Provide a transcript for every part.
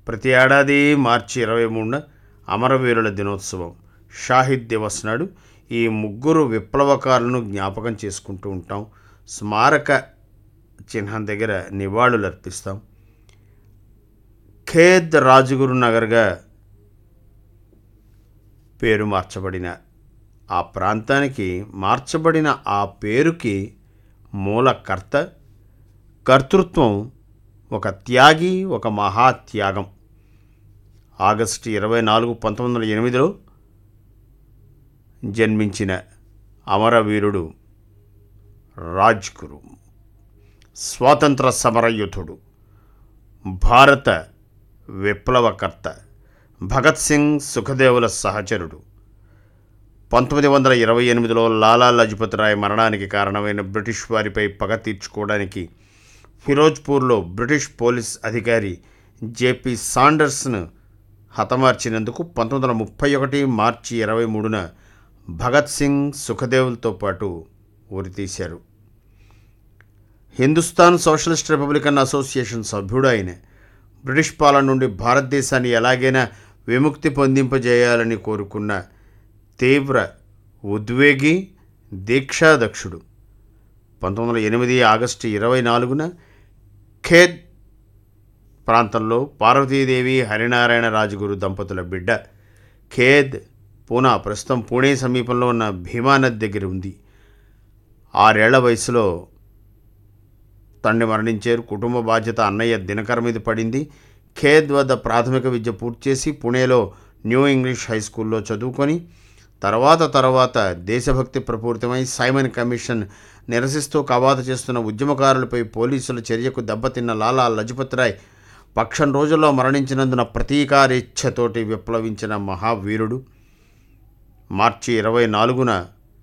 ప్రతి ఏడాది మార్చి ఇరవై మూడున అమరవీరుల దినోత్సవం షాహిద్ దివస్ నాడు ఈ ముగ్గురు విప్లవకారులను జ్ఞాపకం చేసుకుంటూ ఉంటాం స్మారక చిహ్నం దగ్గర నివాళులు అర్పిస్తాం ఖేద్ రాజగురు నగర్గా పేరు మార్చబడిన ఆ ప్రాంతానికి మార్చబడిన ఆ పేరుకి మూలకర్త కర్తృత్వం ఒక త్యాగి ఒక మహాత్యాగం ఆగస్టు ఇరవై నాలుగు పంతొమ్మిది వందల ఎనిమిదిలో జన్మించిన అమరవీరుడు రాజ్గురు స్వాతంత్ర సమరయుతుడు భారత విప్లవకర్త భగత్ సింగ్ సుఖదేవుల సహచరుడు పంతొమ్మిది వందల ఇరవై ఎనిమిదిలో లాలా లజపత్ రాయ్ మరణానికి కారణమైన బ్రిటిష్ వారిపై పగ తీర్చుకోవడానికి ఫిరోజ్పూర్లో బ్రిటిష్ పోలీస్ అధికారి జేపీ సాండర్స్ను హతమార్చినందుకు పంతొమ్మిది వందల ముప్పై ఒకటి మార్చి ఇరవై మూడున భగత్ సింగ్ సుఖదేవులతో పాటు ఉరితీశారు హిందుస్థాన్ సోషలిస్ట్ రిపబ్లికన్ అసోసియేషన్ సభ్యుడు ఆయన బ్రిటిష్ పాలన నుండి భారతదేశాన్ని ఎలాగైనా విముక్తి పొందింపజేయాలని కోరుకున్న తీవ్ర ఉద్వేగి దీక్షాదక్షుడు పంతొమ్మిది వందల ఎనిమిది ఆగస్టు ఇరవై నాలుగున ఖేద్ ప్రాంతంలో పార్వతీదేవి హరినారాయణ రాజగురు దంపతుల బిడ్డ ఖేద్ పూనా ప్రస్తుతం పూణే సమీపంలో ఉన్న భీమానది దగ్గర ఉంది ఆరేళ్ల వయసులో తండ్రి మరణించారు కుటుంబ బాధ్యత అన్నయ్య దినకర్ మీద పడింది ఖేద్ వద్ద ప్రాథమిక విద్య పూర్తి చేసి పుణేలో న్యూ ఇంగ్లీష్ హై స్కూల్లో చదువుకొని తర్వాత తర్వాత దేశభక్తి ప్రపూరితమై సైమన్ కమిషన్ నిరసిస్తూ కవాతు చేస్తున్న ఉద్యమకారులపై పోలీసుల చర్యకు దెబ్బతిన్న లాలా లజపత్ రాయ్ పక్షం రోజుల్లో మరణించినందున ప్రతీకారేచ్ఛతోటి విప్లవించిన మహావీరుడు మార్చి ఇరవై నాలుగున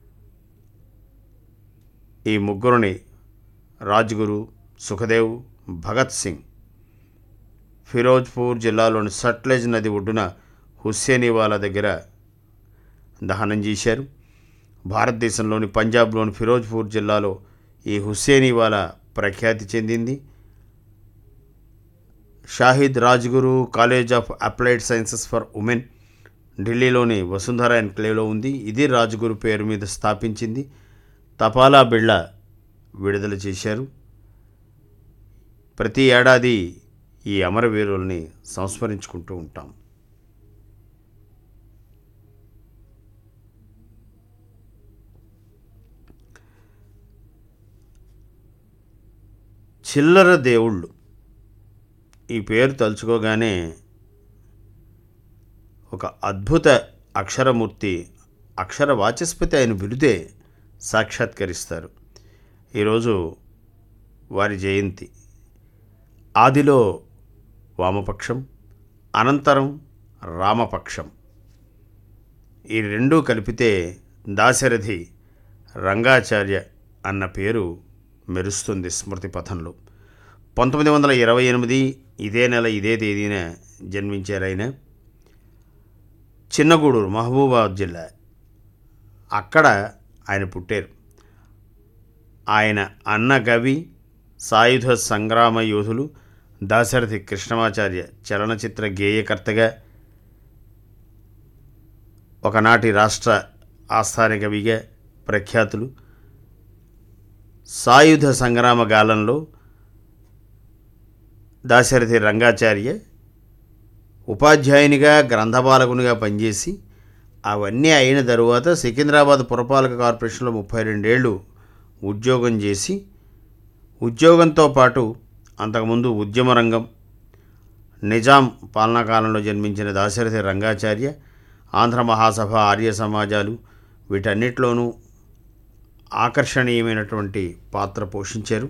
ఈ ముగ్గురుని రాజ్గురు సుఖదేవ్ భగత్ సింగ్ ఫిరోజ్పూర్ జిల్లాలోని సట్లెజ్ నది ఒడ్డున హుస్సేనివాలా దగ్గర దహనం చేశారు భారతదేశంలోని పంజాబ్లోని ఫిరోజ్పూర్ జిల్లాలో ఈ హుస్సేనివాలా ప్రఖ్యాతి చెందింది Shaheed Rajguru college of applied sciences for women ఢిల్లీలోని వసుంధర ఎన్క్లేవ్లో ఉంది ఇది రాజ్గురు పేరు మీద స్థాపించింది తపాలా బిళ్ళ విడుదల చేశారు ప్రతి ఏడాది ఈ అమరవీరుల్ని సంస్మరించుకుంటూ ఉంటాం చిల్లర దేవుళ్ళు ఈ పేరు తలుచుకోగానే ఒక అద్భుత అక్షరమూర్తి అక్షర వాచస్పతి ఆయన బిరుదే సాక్షాత్కరిస్తారు ఈరోజు వారి జయంతి ఆదిలో వామపక్షం అనంతరం రామపక్షం ఈ రెండూ కలిపితే దాశరథి రంగాచార్య అన్న పేరు మెరుస్తుంది స్మృతి పథంలో పంతొమ్మిది వందల ఇరవై ఎనిమిది ఇదే నెల ఇదే తేదీన జన్మించారాయన చిన్నగూడూరు మహబూబాబాద్ జిల్లా అక్కడ ఆయన పుట్టారు ఆయన అన్న కవి సాయుధ సంగ్రామ యోధులు దాశరథి కృష్ణమాచార్య చలనచిత్ర గేయకర్తగా ఒకనాటి రాష్ట్ర ఆస్థాన కవిగా ప్రఖ్యాతులు సాయుధ సంగ్రామ గాలంలో దాశరథి రంగాచార్య ఉపాధ్యాయునిగా గ్రంథపాలకునిగా పనిచేసి అవన్నీ అయిన తరువాత సికింద్రాబాద్ పురపాలక కార్పొరేషన్లో ముప్పై రెండేళ్ళు ఉద్యోగం చేసి ఉద్యోగంతో పాటు అంతకుముందు ఉద్యమ రంగం నిజాం పాలనాకాలంలో జన్మించిన దాశరథి రంగాచార్య ఆంధ్ర మహాసభ ఆర్య సమాజాలు వీటన్నిటిలోనూ ఆకర్షణీయమైనటువంటి పాత్ర పోషించారు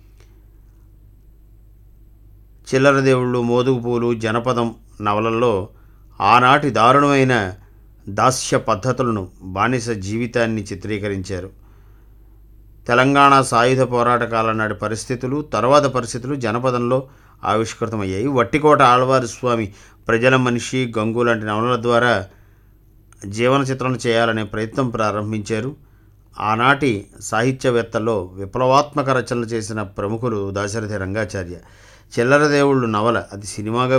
చిల్లర దేవుళ్ళు మోదుగు పూలు జనపదం నవలల్లో ఆనాటి దారుణమైన దాస్య పద్ధతులను బానిస జీవితాన్ని చిత్రీకరించారు తెలంగాణ సాయుధ పోరాట కాలం నాటి పరిస్థితులు తర్వాత పరిస్థితులు జనపదంలో ఆవిష్కృతమయ్యాయి వట్టికోట ఆళ్వారి స్వామి ప్రజల మనిషి గంగు లాంటి నవలల ద్వారా జీవన చిత్రణ చేయాలనే ప్రయత్నం ప్రారంభించారు ఆనాటి సాహిత్యవేత్తల్లో విప్లవాత్మక రచనలు చేసిన ప్రముఖులు దాశరథి రంగాచార్య చిల్లర దేవుళ్ళు నవల అది సినిమాగా